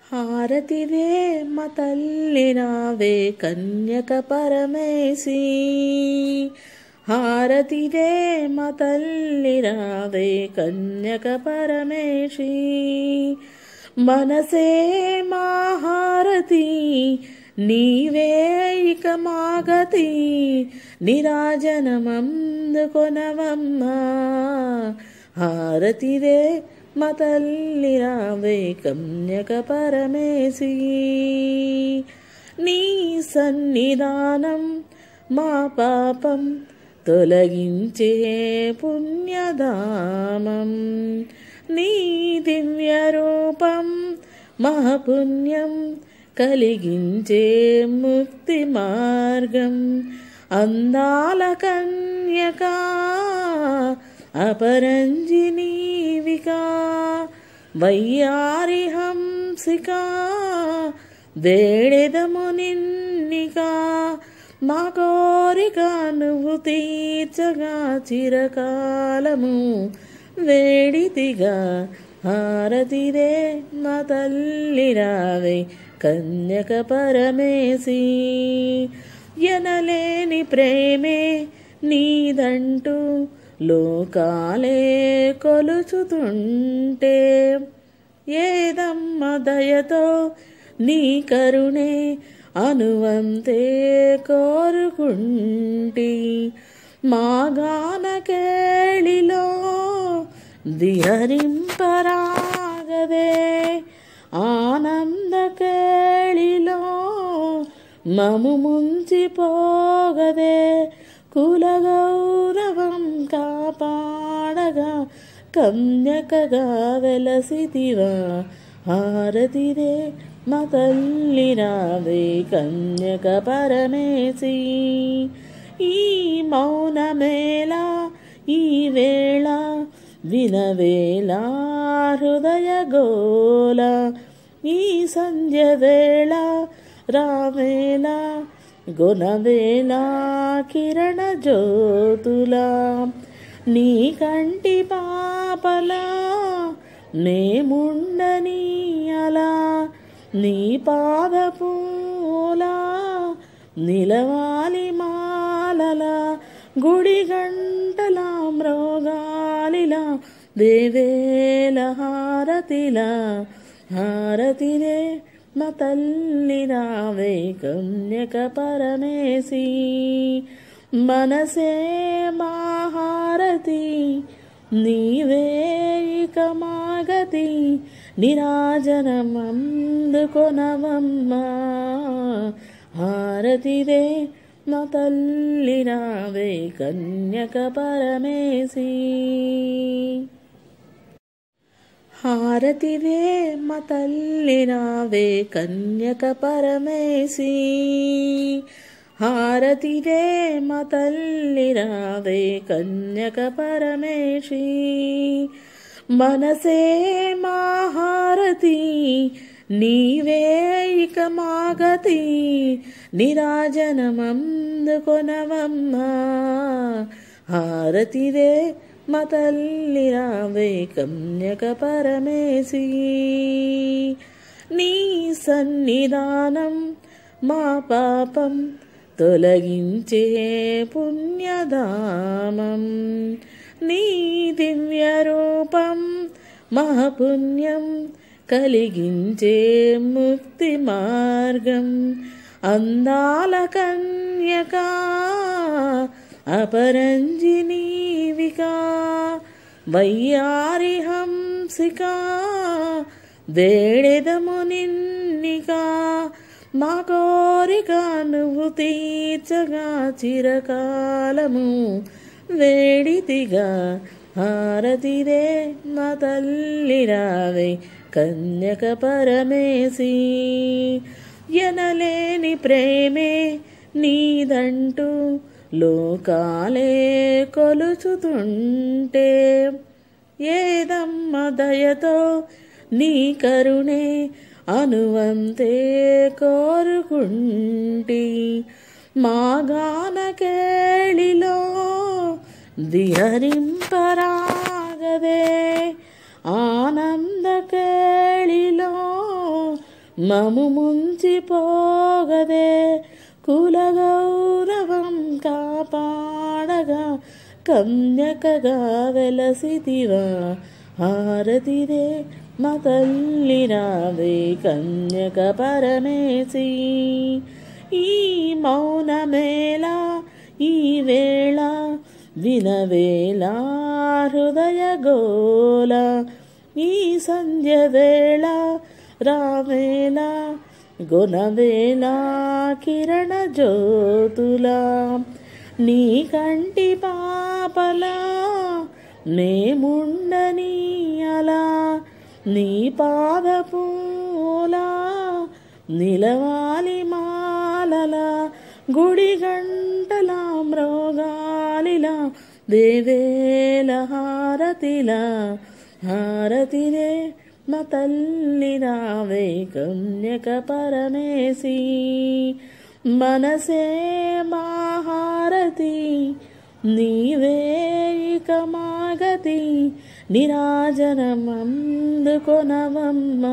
హారతివే మా తల్లి రావే కన్యక పరమేశి హారతివే మా తల్లి రావే కన్యక పరమేశి మనసే మా హారతి నీవే ఇక మాగతి నిరాజనమందుకొనవమ్మా హారతివే మా తల్లి రావే కన్యక పరమేశి నీ సన్నిధానం మా పాపం తొలగించే పుణ్యధామం నీ దివ్య రూపం మహపుణ్యం కలిగించే ముక్తి మార్గం అందాల కన్యకా అపరంజినీవికా వయ్యారి హంసికా వేడెదము నిన్నికా మా కోరిక నువ్వు తీర్చగా చిరకాలము వేడితిగా హారతిదే మా తల్లి రావే కన్యక పరమేశి ఎనలేని ప్రేమే నీదంటూ లోకాలే కొలుచుతుంటే ఏదమ్మ దయతో నీ కరుణే అనువంతే కోరుకుంటి మా గాన కేళిలో దిహరింపరాగదే ఆనంద కేళిలో మము ముంచిపోగదే కులగౌరవం కాపాడగా కన్యకగా వెలసిదివా హారతిదే మా తల్లి రావే కన్యక పరమేశి ఈ మౌనమేళ ఈ వేళ వినవేళ హృదయ గోల ఈ సంధ్య వేళ రావేళ గుణవేళ కిరణ జ్యోతులా నీ కంటి పాపలా నేముండని అలా నీ పాద పూలా నిలవాలి మాలలా గుడి గంటల మ్రోగాలిలా దేవేల హారతిలా హారతినే మా తల్లి రావే కన్యక పరమేశి మనసే మా హారతి నీవే ఇక మాగతి నిరాజనమందుకొనవమ్మా హారతిదే మా తల్లి రావే కన్యక పరమేశి హారతివే మా తల్లి రావే కన్యక పరమేశి హారతివే మా తల్లి రావే కన్యక పరమేశి మనసే మా హారతి నీవే ఇక మాగతి నిరాజనమందుకొనవమ్మా హారతివే మా తల్లి రావే కన్యక పరమేశి నీ సన్నిధానం మా పాపం తొలగించే పుణ్యధామం నీ దివ్య రూపం మహపుణ్యం కలిగించే ముక్తి మార్గం అందాల కన్యకా అపరంజినీవికా వయ్యారి హంసికా వేడెదము నిన్నికా మా కోరిక నువ్వు తీర్చగా చిరకాలము వేడితిగా హారతిదే మా తల్లి రావే కన్యక పరమేశి ఎనలేని ప్రేమే నీదంటూ లోకాలే కొలుచుతుంటే ఏదమ్మ దయతో నీ కరుణే అనువంతే కోరుకుంటి మా గాన కేళిలో దిహరింపరాగదే ఆనంద కేళిలో మము ముంచిపోగదే కులగౌరవం కాపాడగా కన్యకగా వెలసిదివా హారతిదే మా తల్లి రావే కన్యక పరమేసి ఈ మౌనమేళ ఈ వేళ వినవేళ హృదయ గోల ఈ సంధ్య వేళ రావేళ గుణవేళ కిరణ జ్యోతులా నీ కంటి పాపలా నేముండని అలా నీ పాద పూలా నిలవాలి మాలలా గుడి గంటల మ్రోగాలిలా దేవేల హారతిలా హారతినే మా తల్లి రావే కన్యక పరమేసి మనసే మాహారతి నీవే ఇక మాగతి నిరాజనమందుకొనవమ్మా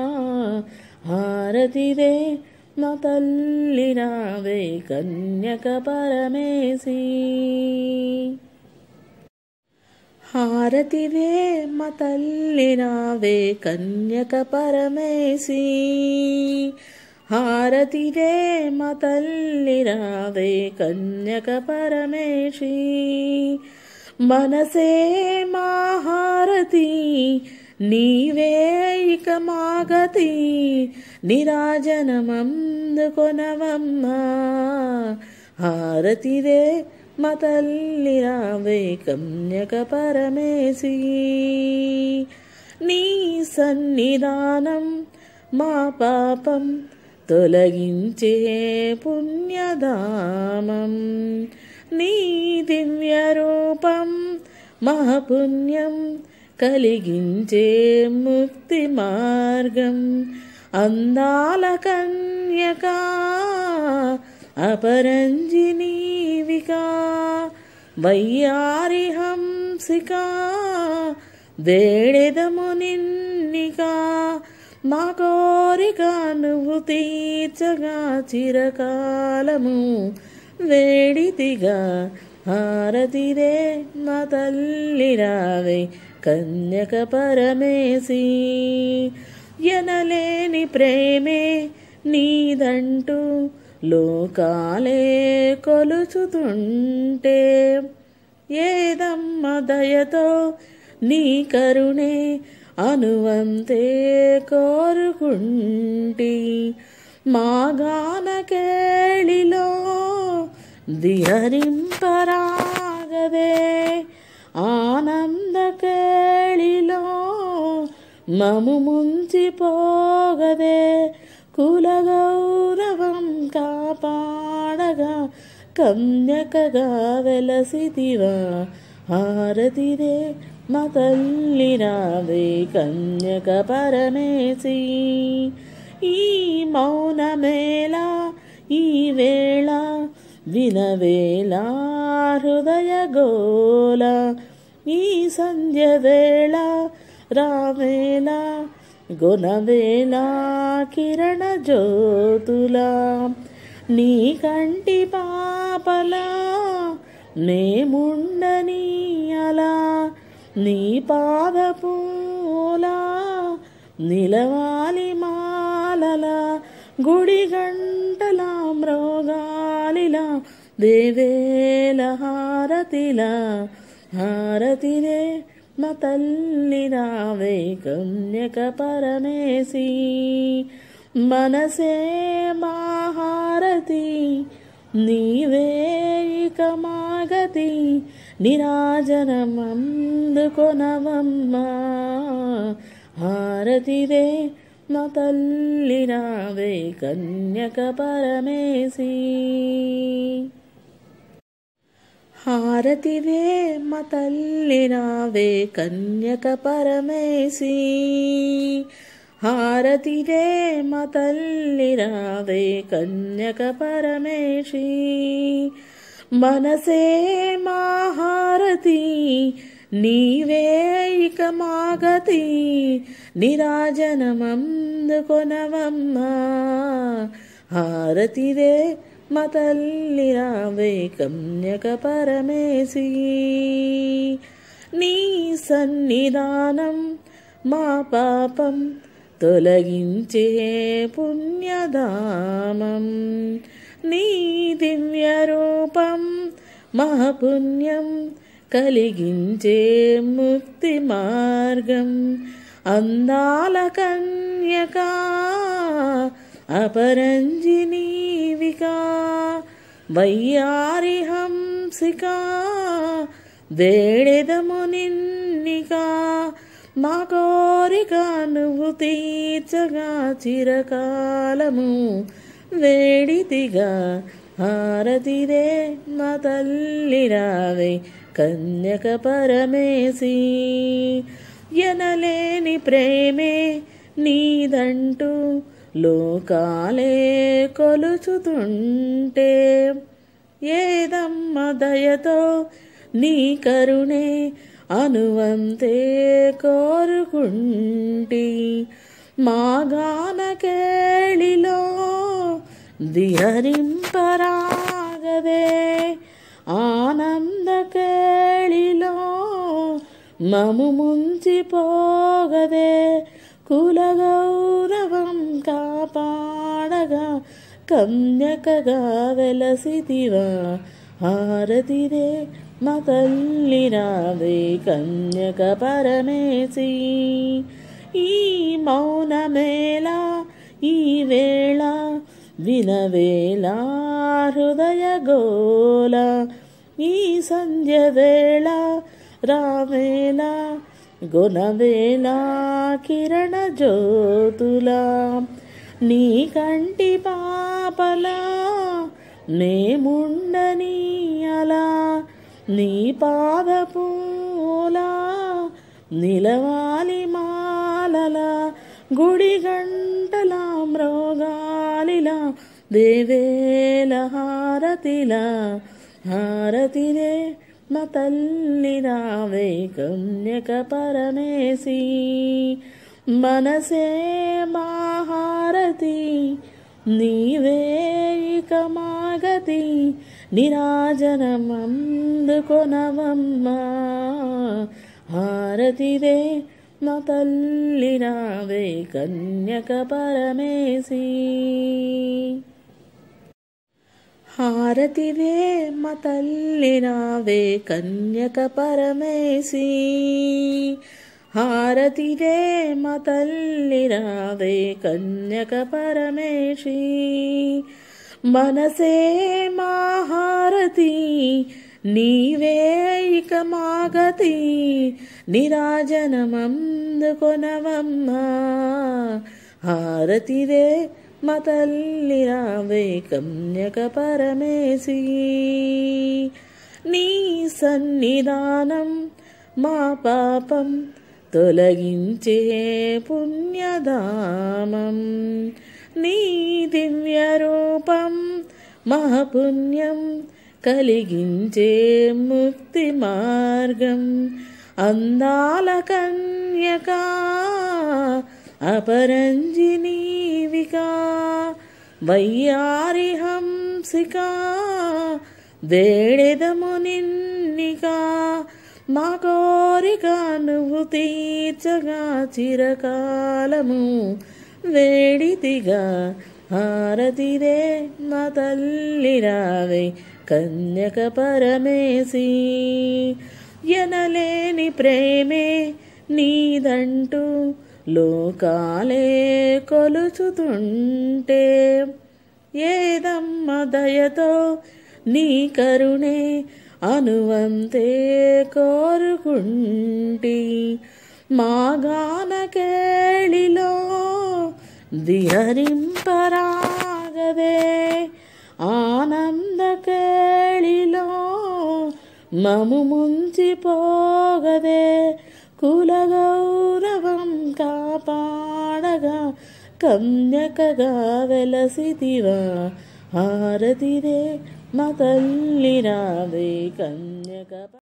హారతిదే మా తల్లి రావే కన్యక పరమేసి హారతివే మా తల్లి రావే కన్యక పరమేసి హారతివే మా తల్లి రావే కన్యక పరమేశి మనసే మా హారతి నీవే ఇక మాగతి నిరాజనమందుకొనవమ్మా హారతివే మా తల్లి రావే కన్యక పరమేసి నీ సన్నిధానం మా పాపం తొలగించే పుణ్యధామం నీ దివ్య రూపం మహాపుణ్యం కలిగించే ముక్తి మార్గం అందాల కన్యకా అపరంజినీవికా వయ్యారి హంసికా వేడెదము నిన్నికా మా కోరిక నువ్వు తీర్చగా చిరకాలము వేడితిగా హారతిదే మా తల్లి రావే కన్యక పరమేసి ఎనలేని ప్రేమే నీదంటూ లోకాలే కొలుచుతుంటే ఏదమ్మ దయతో నీ కరుణే అనువంతే కోరుకుంటి మా గాన కేళిలో విహరింపరాగదే ఆనంద కేళిలో మము ముంచిపోగదే కులగౌరవం కాపాడగా కన్యకగా వెలసిదివా హారతిదే మా తల్లి రావే కన్యక పరమేసి ఈ మౌనమేళ ఈ వేళ వినవేళ హృదయ గోల ఈ సంధ్య వేళ రావేళ గుణవేళ కిరణ జ్యోతులా నీ కంటి పాపలా నేముండని అలా నీ పాద పూలా నిలవాలి మాలలా గుడి గంటల మ్రోగాలిలా దేవేల హారతిలా హారతిరే మా తల్లి రావే కన్యక పరమేసి మనసే మాహారతి నీవే ఇక మాగతి నిరాజనమందుకొనవమ్మా హారతిదే మా తల్లి రావే కన్యక పరమేసి హారతివే మా తల్లి రావే కన్యక పరమేసి హారతివే మా తల్లి రావే కన్యక పరమేశి మనసే మా హారతి నీవే ఇక మాగతి నిరాజనమందుకొనవమ్మా హారతిదే మా తల్లి రావే కన్యక పరమేశి నీ సన్నిధానం మా పాపం తొలగించే పుణ్యధామం నీ దివ్య రూపం మహాపుణ్యం కలిగించే ముక్తి మార్గం అందాల కన్యక అపరంజినీవికా వయ్యారి హంసిక వేడెదము నిన్నికా మా కోరిక నువ్వు తీర్చగా చిరకాలము వేడితిగా హారతిదే మా తల్లి రావే కన్యక పరమేసి ఎనలేని ప్రేమే నీదంటూ లోకాలే కొలుచుతుంటే ఏదమ్మ దయతో నీ కరుణే అనువంతే కోరుకుంటి మా గాన కేళిలో దిహరింపరాగదే ఆనంద కేళిలో మము ముంచిపోగదే కులగౌరవం కాపాడగా కన్యకగా వెలసిదివా హారతిదే మా తల్లి రావే కన్యక పరమేసి ఈ మౌనమేళ ఈ వేళ వినవేళ హృదయ గోల ఈ సంధ్య వేళ రావేళ గుణవేళ కిరణ జ్యోతులా నీ కంటి పాపలా నేముండని అలా నీ పాద పూలా నిలవాలి మాలలా గుడి గంటల మ్రోగాలిలా దేవేల హారతిలా హారతిరే మా తల్లి రావే కన్యక పరమేసి మనసే మాహారతి నీవే ఇక మాగతి నిరాజనమందుకొనవమ్మా హారతిదే మా తల్లి రావే కన్యక పరమేసి హారతివే మా తల్లి రావే కన్యక పరమేసి హారతివే మా తల్లి రావే కన్యక పరమేశి మనసే మా హారతి నీవే ఇక మాగతి నిరాజనమందుకొనవమ్మా హారతిదే మా తల్లి రావే కన్యక పరమేసి నీ సన్నిధానం మా పాపం తొలగించే పుణ్యధామం నీ దివ్య రూపం మహాపుణ్యం కలిగించే ముక్తి మార్గం అందాల కన్యక అపరంజినీవికా వయ్యారి హంసిక వేడెదము నిన్నికా మా కోరిక నువ్వు తీర్చగా చిరకాలము వేడితిగా హారతిదే మా తల్లి రావే కన్యక పరమేసి ఎనలేని ప్రేమే నీదంటూ లోకాలే కొలుచుతుంటే ఏదమ్మ దయతో నీ కరుణే అనువంతే కోరుకుంటి మా గాన కేళిలో దిహరింపరాగదే ఆనంద కేళిలో మము ముంచిపోగదే కులగౌరవం కాపాడగా కన్యకగా వెలసిదివా హారతిదే మా తల్లి రావే కన్యక